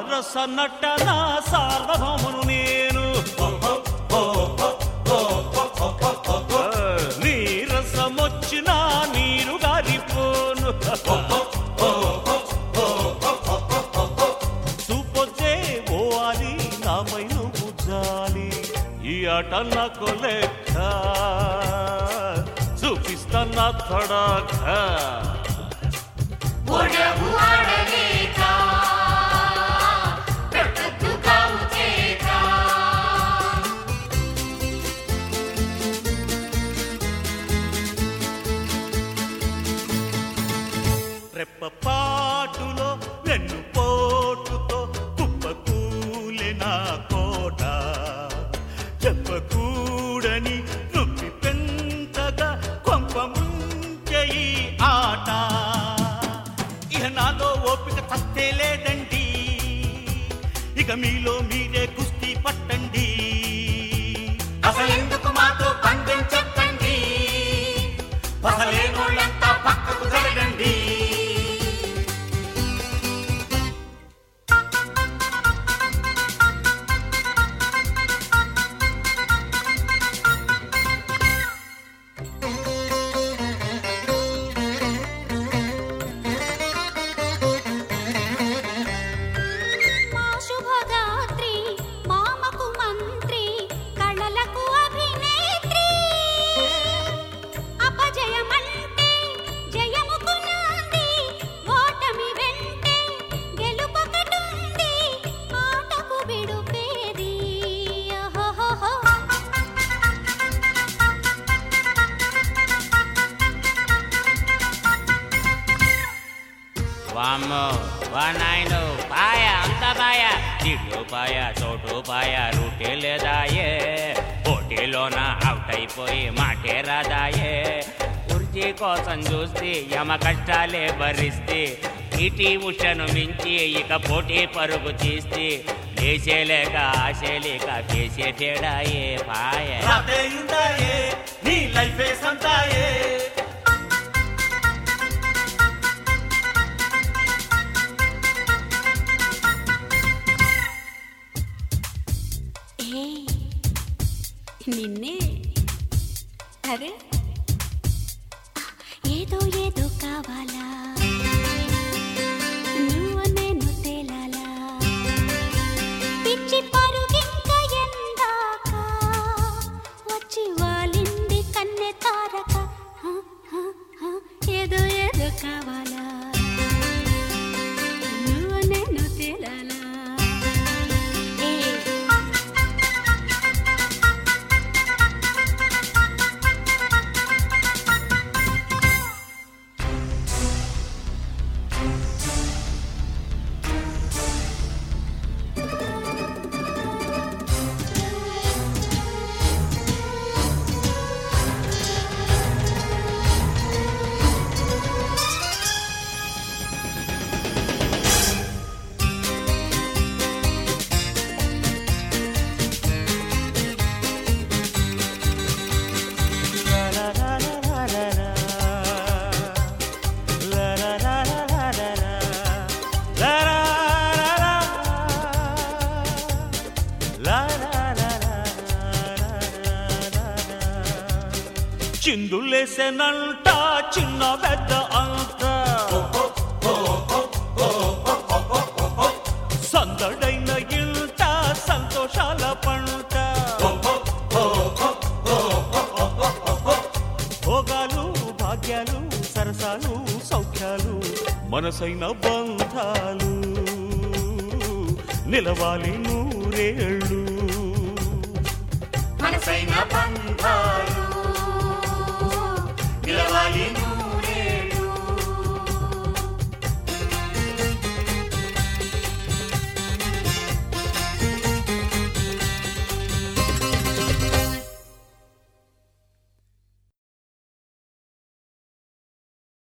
రస నటన సార్వభౌమును నేను నీ రసమొచ్చిన నీరు గారిపోను చూపొచ్చే పోవాలి నాపై నువ్వు జాలి ఈ ఆట నాకు లెక్క చూపిస్తానా తడాక ఒడవు ఆడలేక పెట్టొద్దు కావు చేత రెప్పపాటులో వెన్ను పోటుతో కుప్పకూలిన కోట చెప్పకూడని నొప్పి పెంచగా కొంప ముంచె ఈ ఆట ఇక నాలో ఓపిక తస్తే లేదండి ఇక మీలో మీరే కుస్తీ పట్టండి అసలెందుకు మాతో పందెం చెప్పండి పసలేనోళ్ళంతా పక్కకు జరగండి మా శుభగాత్రి మామకు మంత్రి కళలకు అభినేత్రి అపజయమంటే జయముకు నాంది ఓటమి వెంటే గెలుపొకటుంది ఆటకు విడుపేది అహహహ. వామ్మో వా నాయను పాయ అంత పాయ దిడ్డు పాయ చోటు పాయ రూటే లేదాయే పోటీలోన అవుట్ అయిపోయి మాటే రాదాయే కుర్చీ కోసం చూస్తే యమ కష్టాలే భరిస్తే ఇటీ ఉషను మించి ఇక పోటీ పరుగు తీస్తే లేచేలేక ఆశలేక చేసే తేడాయే పాయ రాతేయుందాయే నీ లైఫే సంతాయే ఏయ్, నిన్నే అరే ఏదో ఏదో కావాలా నువ్వు నేను తేలాలా పిచ్చి పరుగింక ఎందాక వచ్చి వాలింది కన్నె తారక హ, హ, హ, ఏదో ఏదో కావాలా నువ్వు నేను తేలాలా ఏయ్ చిందులేసెనంట చిన్న పెద్ద అంత సందడైన ఇంట సంతోషాల పంట భోగాలు భాగ్యాలు సరసాలు సౌఖ్యాలు మనసైన బంధాలు నిలవాలి నూరేళ్ళు మనసైన బంధాలు